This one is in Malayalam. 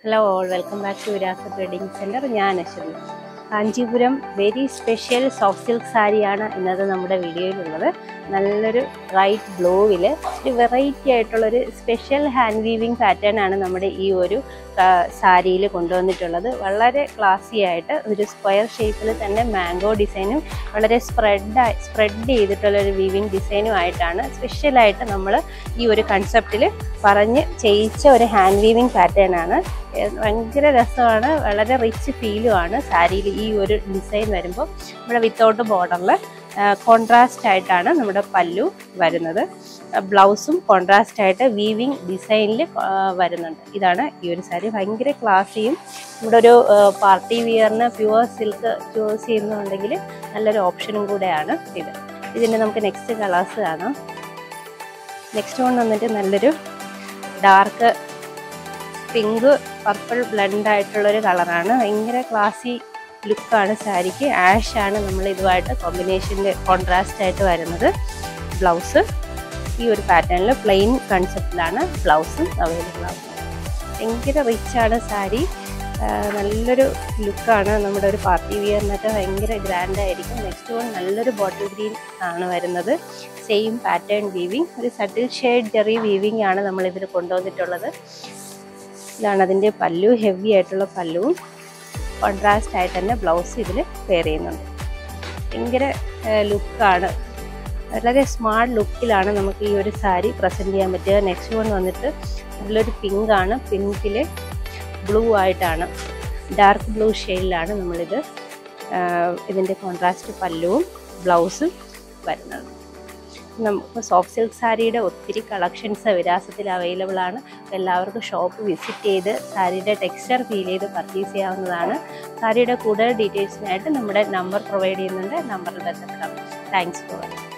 hello all welcome back to Virasat wedding centre ഞാൻ Aswathy Kanchipuram very special soft silk സാരിയാണ് ഇന്നത്തെ നമ്മുടെ വീഡിയോയിലുള്ളത് നല്ലൊരു റൈറ്റ് ബ്ലൂവിൽ ഒരു വെറൈറ്റി ആയിട്ടുള്ളൊരു സ്പെഷ്യൽ ഹാൻഡ് വീവിങ് പാറ്റേൺ ആണ് നമ്മുടെ ഈ ഒരു സാരിയിൽ കൊണ്ടുവന്നിട്ടുള്ളത് വളരെ ക്ലാസി ആയിട്ട് ഒരു സ്ക്വയർ ഷേപ്പിൽ തന്നെ മാംഗോ ഡിസൈനും വളരെ സ്പ്രെഡ് സ്പ്രെഡ് ചെയ്തിട്ടുള്ള ഒരു വീവിങ് ഡിസൈനും ആയിട്ടാണ് സ്പെഷ്യലായിട്ട് നമ്മൾ ഈ ഒരു കൺസെപ്റ്റിൽ പറഞ്ഞ് ചെയ്യിച്ച ഒരു ഹാൻഡ് വീവിങ് പാറ്റേൺ ആണ് ഏഹ് ഭയങ്കര രസമാണ് വളരെ റിച്ച് ഫീലുമാണ് സാരിയിൽ ഈ ഒരു ഡിസൈൻ വരുമ്പോൾ നമ്മുടെ വിത്തൗട്ട് ബോർഡറിൽ കോൺട്രാസ്റ്റ് ആയിട്ടാണ് നമ്മുടെ പല്ലു വരുന്നത് ബ്ലൗസും കോൺട്രാസ്റ്റ് ആയിട്ട് വീവിങ് ഡിസൈനിൽ വരുന്നുണ്ട് ഇതാണ് ഈ ഒരു സാരി ഭയങ്കര ക്ലാസ്സിയും നമ്മുടെ ഒരു പാർട്ടി വിയറിന് പ്യുവർ സിൽക്ക് ചൂസ് ചെയ്യുന്നുണ്ടെങ്കിൽ നല്ലൊരു ഓപ്ഷനും കൂടെയാണ് ഇത് ഇതിൻ്റെ നമുക്ക് നെക്സ്റ്റ് കളേഴ്സ് കാണാം നെക്സ്റ്റ് വൺ വന്നിട്ട് നല്ലൊരു ഡാർക്ക് പിങ്ക് പർപ്പിൾ ബ്ലെൻഡ് ആയിട്ടുള്ളൊരു കളറാണ് ഭയങ്കര ക്ലാസി ലുക്കാണ് സാരിക്ക് ആഷ് ആണ് നമ്മൾ ഇതുമായിട്ട് കോമ്പിനേഷൻ്റെ കോൺട്രാസ്റ്റ് ആയിട്ട് വരുന്നത് ബ്ലൗസ് ഈ ഒരു പാറ്റേണിൽ പ്ലെയിൻ കൺസെപ്റ്റിലാണ് ബ്ലൗസും അവൈലബിൾ ആവുന്നത് ഭയങ്കര റിച്ചാണ് സാരി നല്ലൊരു ലുക്കാണ് നമ്മുടെ ഒരു പാർട്ടി വിയറിനൊക്കെ ഭയങ്കര ഗ്രാൻഡ് ആയിരിക്കും നെക്സ്റ്റ് വൺ നല്ലൊരു ബോട്ടിൽ ഗ്രീൻ ആണ് വരുന്നത് സെയിം പാറ്റേൺ വീവിങ് ഒരു സട്ടിൽ ഷെയ്ഡ് ജെറി വീവിങ് ആണ് നമ്മൾ ഇതിൽ കൊണ്ടുവന്നിട്ടുള്ളത് ഇതാണ് അതിൻ്റെ പല്ലു ഹെവി ആയിട്ടുള്ള പല്ലുവും കോൺട്രാസ്റ്റ് ആയിട്ട് തന്നെ ബ്ലൗസ് ഇതിൽ വെയർ ചെയ്യുന്നുണ്ട് ഭയങ്കര ലുക്കാണ് വളരെ സ്മാർട്ട് ലുക്കിലാണ് നമുക്ക് ഈ ഒരു സാരി പ്രസൻറ്റ് ചെയ്യാൻ പറ്റുക നെക്സ്റ്റ് വൺ വന്നിട്ട് നല്ലൊരു പിങ്ക് ആണ് പിങ്കിൽ ബ്ലൂ ആയിട്ടാണ് ഡാർക്ക് ബ്ലൂ ഷെയ്ഡിലാണ് നമ്മളിത് ഇതിൻ്റെ കോൺട്രാസ്റ്റ് പല്ലുവും ബ്ലൗസും വരുന്നത് നമുക്ക് സോഫ്റ്റ് സിൽക്ക് സാരിയുടെ ഒത്തിരി കളക്ഷൻസ് വിരാസത്തിൽ അവൈലബിൾ ആണ് എല്ലാവർക്കും ഷോപ്പ് വിസിറ്റ് ചെയ്ത് സാരിയുടെ ടെക്സ്ചർ ഫീൽ ചെയ്ത് പർച്ചേസ് ചെയ്യാവുന്നതാണ് സാരിയുടെ കൂടുതൽ ഡീറ്റെയിൽസിനായിട്ട് നമ്മുടെ നമ്പർ പ്രൊവൈഡ് ചെയ്യുന്നുണ്ട് നമ്പറിൽ ബന്ധപ്പെടാം താങ്ക്സ് ഫോർ വാച്ചിങ്